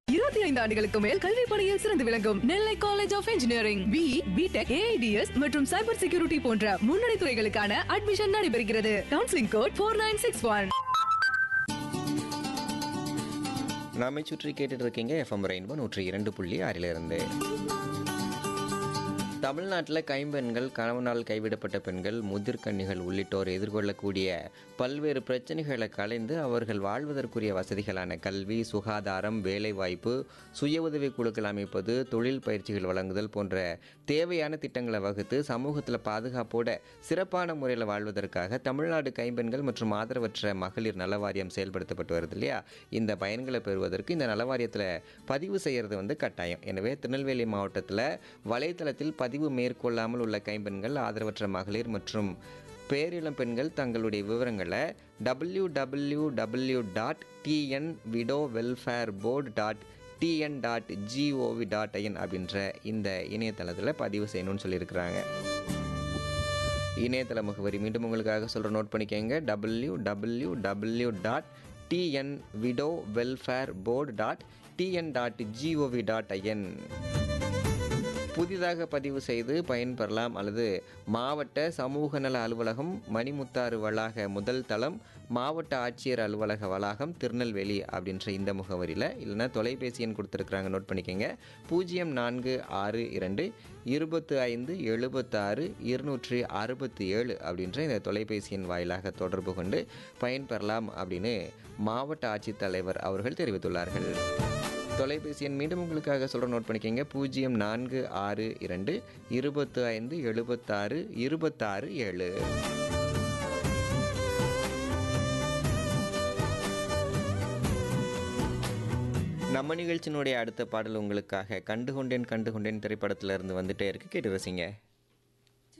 இருபத்தி ஐந்து ஆண்டுகளுக்கு மேல் கல்வி பணியில் சிறந்து விளங்கும் Nellai college of engineering B BTech AIDS மற்றும் சைபர் செக்யூரிட்டி போன்ற முன்னணி துறைகளுக்கான அட்மிஷன் நடைபெறுகிறது counselling code four nine six one நாமை சுற்றி கேட்டுட்டு இருக்கீங்க எஃப்எம் ரெயின்போ நூற்றி இரண்டு புள்ளி ஆறிலிருந்து தமிழ்நாட்டில் கைம்பெண்கள் கணவனால் கைவிடப்பட்ட பெண்கள் முதிர்கன்னிகள் உள்ளிட்டோர் எதிர்கொள்ளக்கூடிய பல்வேறு பிரச்சனைகளை கலைந்து அவர்கள் வாழ்வதற்குரிய வசதிகளான கல்வி சுகாதாரம் வேலைவாய்ப்பு சுய உதவி குழுக்கள் அமைப்பது தொழில் பயிற்சிகள் வழங்குதல் போன்ற தேவையான திட்டங்களை வகுத்து சமூகத்தில் பாதுகாப்போட சிறப்பான முறையில் வாழ்வதற்காக தமிழ்நாடு கைம்பெண்கள் மற்றும் ஆதரவற்ற மகளிர் நல வாரியம் செயல்படுத்தப்பட்டு வருது இல்லையா இந்த பயன்களை பெறுவதற்கு இந்த நல வாரியத்தில் பதிவு செய்கிறது வந்து கட்டாயம் எனவே திருநெல்வேலி மாவட்டத்தில் வலைத்தளத்தில் பதிவு மேற்கொள்ளாமல் உள்ள கைம்பெண்கள் ஆதரவற்ற மகளிர் மற்றும் பேரிளம் பெண்கள் தங்களுடைய விவரங்களை W W W dot TN widow welfare board dot TN dot GOV dot IN அப்படின்ற இந்த இணையதளத்தில் பதிவு செய்யணும்னு சொல்லியிருக்கிறாங்க இணையதள முகவரி மீண்டும் உங்களுக்காக சொல்கிற நோட் பண்ணிக்கோங்க W W W dot TN widow welfare board dot TN dot GOV dot IN புதிதாக பதிவு செய்து பயன்பெறலாம் அல்லது மாவட்ட சமூக நல அலுவலகம் மணிமுத்தாறு வளாக முதல் தளம் மாவட்ட ஆட்சியர் அலுவலக வளாகம் திருநெல்வேலி அப்படின்ற இந்த முகவரியில் இல்லைன்னா தொலைபேசி எண் கொடுத்துருக்குறாங்க நோட் பண்ணிக்கோங்க பூஜ்ஜியம் நான்கு ஆறு இரண்டு இருபத்து ஐந்து எழுபத்தாறு இருநூற்றி அறுபத்தி ஏழு அப்படின்ற இந்த தொலைபேசி எண் வாயிலாக தொடர்பு கொண்டு பயன்பெறலாம் அப்படின்னு மாவட்ட ஆட்சித்தலைவர் அவர்கள் தெரிவித்துள்ளார்கள் தொலைபேசி எண் மீண்டும் உங்களுக்காக சொல்கிற நோட் பண்ணிக்கோங்க பூஜ்ஜியம் நான்கு ஆறு இரண்டு இருபத்து ஐந்து எழுபத்தாறு இருபத்தாறு ஏழு நம்ம நிகழ்ச்சியினுடைய அடுத்த பாடல் உங்களுக்காக கண்டுகொண்டேன் கண்டுகொண்டேன் திரைப்படத்துல இருந்து வந்துட்டே இருக்கு கேட்டு ரசிங்க